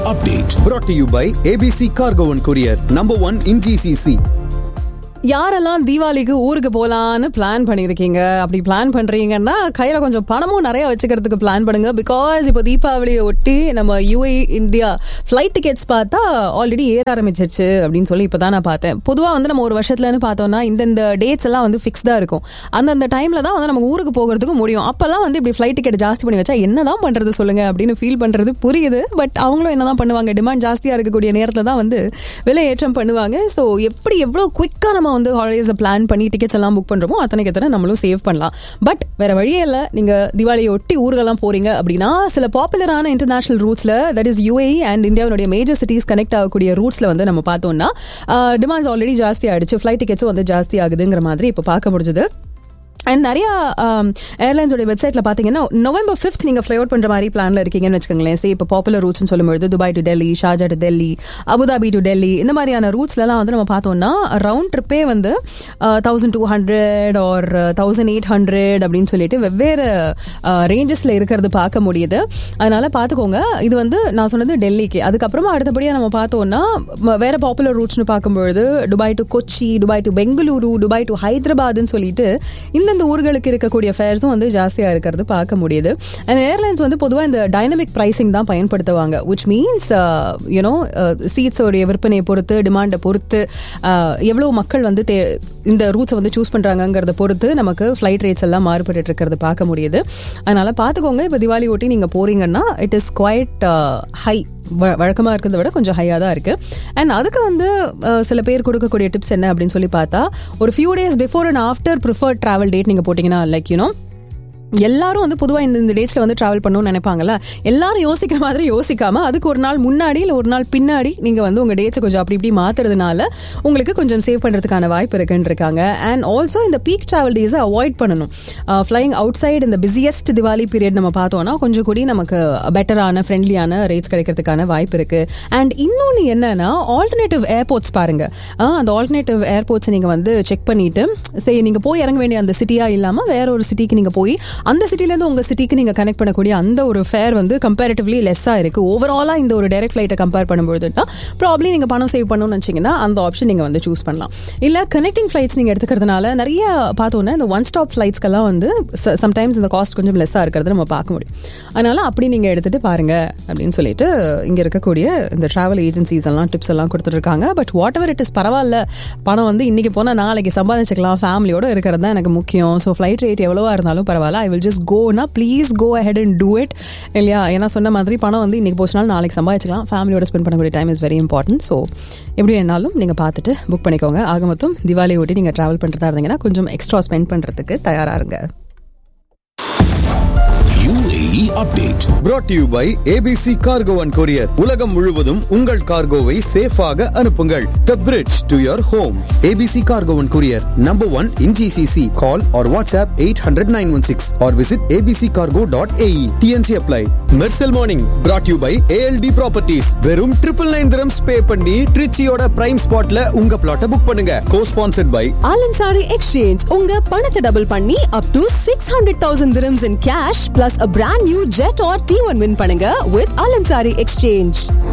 update. brought to you by ABC Cargo and Courier, number one in GCC. யாரெல்லாம் தீபாவளிக்கு ஊருக்கு போலான்னு plan பண்ணியிருக்கீங்க அப்படி பிளான் பண்றீங்கன்னா கையில கொஞ்சம் பணமும் நிறைய வச்சுக்கிறதுக்கு பிளான் பண்ணுங்க பிகாஸ் இப்போ தீபாவளியை ஒட்டி நம்ம யூஏ இந்தியா ஃப்ளைட் டிக்கெட்ஸ் பார்த்தா ஆல்ரெடி ஏற ஆரம்பிச்சிருச்சு அப்படின்னு சொல்லி இப்போ தான் நான் பார்த்தேன் பொதுவாக வந்து நம்ம ஒரு வருஷத்துலன்னு பார்த்தோம்னா இந்தந்த டேட்ஸ் எல்லாம் வந்து ஃபிக்ஸ்டாக இருக்கும் அந்தந்த டைம்ல தான் வந்து நம்ம ஊருக்கு போகிறதுக்கு முடியும் அப்போல்லாம் வந்து இப்படி ஃப்ளைட் டிக்கெட் ஜாஸ்தி பண்ணி வச்சா என்னதான் பண்றது சொல்லுங்க அப்படின்னு ஃபீல் பண்றது புரியுது பட் அவங்களும் என்னதான் பண்ணுவாங்க டிமாண்ட் ஜாஸ்தியாக இருக்கக்கூடிய நேரத்தில் தான் வந்து விலை ஏற்றம் பண்ணுவாங்க ஸோ எப்படி எவ்வளோ குயிக்காக நம்ம வந்து ஹாலிடேஸை பிளான் பண்ணி டிக்கெட்ஸ் எல்லாம் புக் பண்ணுறோமோ அத்தனைக்கு எத்தனை நம்மளும் சேவ் பண்ணலாம் பட் வேற வழியே இல்லை நீங்கள் தீபாவளியை ஒட்டி ஊர்களெல்லாம் போறீங்க அப்படின்னா சில பாப்புலரான இன்டர்நேஷனல் ரூட்ஸில் தட் இஸ் யூஏஇ அண்ட் இந்தியாவுடைய மேஜர் சிட்டிஸ் கனெக்ட் ஆகக்கூடிய ரூட்ஸில் வந்து நம்ம பார்த்தோம்னா டிமாண்ட்ஸ் ஆல்ரெடி ஜாஸ்தி ஆயிடுச்சு ஃப்ளைட் டிக்கெட்ஸும் வந்து ஜாஸ்தி ஆகுதுங்கிற மாதிரி இப்போ பார்க்க முடிஞ்சது அண்ட் நிறைய ஏர்லைன்ஸோட வெப்சைட்ல பாத்தீங்கன்னா நவம்பர் ஃபிஃப்த் நீங்க ஃப்ளை அவுட் பண்ற மாதிரி பிளான்ல இருக்கீங்கன்னு வச்சுக்கோங்களேன் சே இப்போ பாப்புலர் ரூட்ஸ்னு சொல்லும்போது Dubai to Delhi Sharjah to Delhi Abu Dhabi to Delhi இந்த மாதிரியான ரூட்ஸ்லாம் வந்து நம்ம பார்த்தோம்னா ரவுண்ட் ட்ரிப்பே வந்து thousand two hundred or thousand eight hundred அப்படின்னு சொல்லிட்டு வெவ்வேறு ரேஞ்சஸ்ல இருக்கிறது பார்க்க முடியுது அதனால பார்த்துக்கோங்க இது வந்து நான் சொன்னது டெல்லிக்கு அதுக்கப்புறமா அடுத்தபடியாக நம்ம பார்த்தோம்னா ம- வேற பாப்புலர் ரூட்ஸ்னு பார்க்கும்பொழுது Dubai to Kochi Dubai to Bengaluru Dubai to ஹைதராபாத்னு சொல்லிட்டு இந்தந்த ஊர்களுக்கு இருக்கக்கூடிய ஃபேர்ஸும் வந்து ஜாஸ்தியாக இருக்கிறது பார்க்க முடியுது அண்ட் ஏர்லைன்ஸ் வந்து பொதுவாக இந்த டைனமிக் ப்ரைசிங் தான் பயன்படுத்துவாங்க விச் மீன்ஸ் யூனோ சீட்ஸோடைய விற்பனையை பொறுத்து டிமாண்டை பொறுத்து uh, எவ்வளோ மக்கள் வந்து தே இந்த ரூட்ஸை வந்து சூஸ் பண்ணுறாங்கங்கிறத பொறுத்து நமக்கு ஃப்ளைட் ரேட்ஸ் எல்லாம் மாறுபட்டு இருக்கிறது பார்க்க முடியுது அதனால பார்த்துக்கோங்க இப்போ திவாலி ஒட்டி நீங்கள் போறீங்கன்னா இட் இஸ் குவைட் ஹை வழக்கமாக இருக்கிறத விட கொஞ்சம் ஹையாக தான் இருக்குது அண்ட் அதுக்கு வந்து அஹ், சில பேர் கொடுக்கக்கூடிய டிப்ஸ் என்ன அப்படின்னு சொல்லி பார்த்தா ஒரு few days before and after preferred travel date நீங்கள் போட்டிங்கன்னா லைக் யூனோ எல்லாரும் வந்து பொதுவாக இந்த இந்த டேட்ஸில் வந்து ட்ராவல் பண்ணணும்னு நினைப்பாங்கல்ல எல்லாரும் யோசிக்கிற மாதிரி யோசிக்காம அதுக்கு ஒரு நாள் முன்னாடி இல்லை ஒரு நாள் பின்னாடி நீங்கள் வந்து உங்கள் டேட்ஸை கொஞ்சம் அப்படி இப்படி மாத்துறதுனால உங்களுக்கு கொஞ்சம் சேவ் பண்ணுறதுக்கான வாய்ப்பு இருக்குன்னு இருக்காங்க அண்ட் ஆல்சோ இந்த பீக் ட்ராவல் டேஸை அவாய்ட் பண்ணணும் ஃப்ளைங் அவுட் சைடு இந்த பிஸியஸ்ட் திவாலி பீரியட் நம்ம பார்த்தோம்னா கொஞ்சம் கூடி நமக்கு பெட்டரான ஃப்ரெண்ட்லியான ரேட்ஸ் கிடைக்கிறதுக்கான வாய்ப்பு இருக்கு அண்ட் இன்னொன்று என்னன்னா ஆல்டர்னேட்டிவ் ஏர்போர்ட்ஸ் பாருங்க ஆ, அந்த ஆல்டர்னேட்டிவ் ஏர்போர்ட்ஸ் நீங்கள் வந்து செக் பண்ணிட்டு சரி நீங்கள் போய் இறங்க வேண்டிய அந்த சிட்டியா இல்லாமல் வேற ஒரு சிட்டிக்கு நீங்கள் போய் அந்த சிட்டிலேருந்து உங்கள் சிட்டிக்கு நீங்கள் கனெக்ட் பண்ணக்கூடிய அந்த ஒரு ஃபேர் வந்து கம்பேரிட்டிவ்லி லெஸ்ஸாக இருக்குது ஓவராலாக இந்த ஒரு டைரக்ட் ஃப்ளைட்டை கம்பேர் பண்ணும்போது தான் ப்ராப்ளி நீங்கள் பணம் சேவ் பண்ணணும்னு வச்சிங்கன்னா அந்த ஆப்ஷன் நீங்கள் வந்து சூஸ் பண்ணலாம் இல்லை கனெக்டிங் ஃப்ளைட்ஸ் நீங்கள் எடுத்துக்கிறதுனால நிறைய பார்த்தோன்னா இந்த ஒன் ஸ்டாப் ஃப்ளைட்ஸ்க்கெல்லாம் வந்து சம்டைம்ஸ் இந்த காஸ்ட் கொஞ்சம் லெஸ்ஸாக இருக்கிறது நம்ம பார்க்க முடியும் அதனால அப்படி நீங்கள் எடுத்துகிட்டு பாருங்க அப்படின்னு சொல்லிட்டு இங்கே இருக்கக்கூடிய இந்த ட்ராவல் ஏஜென்சிஸ் எல்லாம் டிப்ஸ் எல்லாம் கொடுத்துருக்காங்க but whatever it is பரவாயில்ல பணம் வந்து இன்னைக்கு போனால் நாளைக்கு சம்பாதிச்சுக்கலாம் ஃபேமிலியோட இருக்கிறது தான் எனக்கு முக்கியம் ஸோ ஃப்ளைட் ரேட் எவ்வளோவா இருந்தாலும் பரவாயில்ல I will just gonna please go ahead and do it இல்லையா ஏன்னா சொன்ன மாதிரி பணம் வந்து இன்னைக்கு போச்சுனாலும் நாளைக்கு சம்பாதிச்சுக்கலாம் ஃபேமிலியோட ஸ்பெண்ட் பண்ணக்கூடிய time is very important so எப்படி வேணாலும் நீங்கள் பார்த்துட்டு புக் பண்ணிக்கோங்க ஆக மொத்தம் திவாலி ஒட்டி நீங்கள் ட்ராவல் பண்ணுறதா இருந்தீங்கன்னா கொஞ்சம் எக்ஸ்ட்ரா ஸ்பெண்ட் பண்ணுறதுக்கு தயாராக இருங்க UAE update. brought to you by ABC Cargo and Courier. உலகம் முழுவதும் உங்கள் கார்கோவை சேஃபாக அனுப்புங்கள் The bridge to your home. ABC Cargo and Courier, number one in GCC. Call or WhatsApp 800-916 or visit abccargo.ae. TNC apply. Mercel Morning, brought to you by ALD Properties. வெறும் triple nine dirhams pay பண்ணி ட்ரிச்சியோட prime ஸ்பாட்ல உங்க பிளாட்டை book பண்ணுங்க cosponsored by Al Ansari exchange உங்க பணத்தை double பண்ணி up to six hundred thousand dirhams in cash plus a brand new Jetour T one win பண்ணுங்க வித் ஆலன்சாரி எக்ஸ்சேஞ்ச்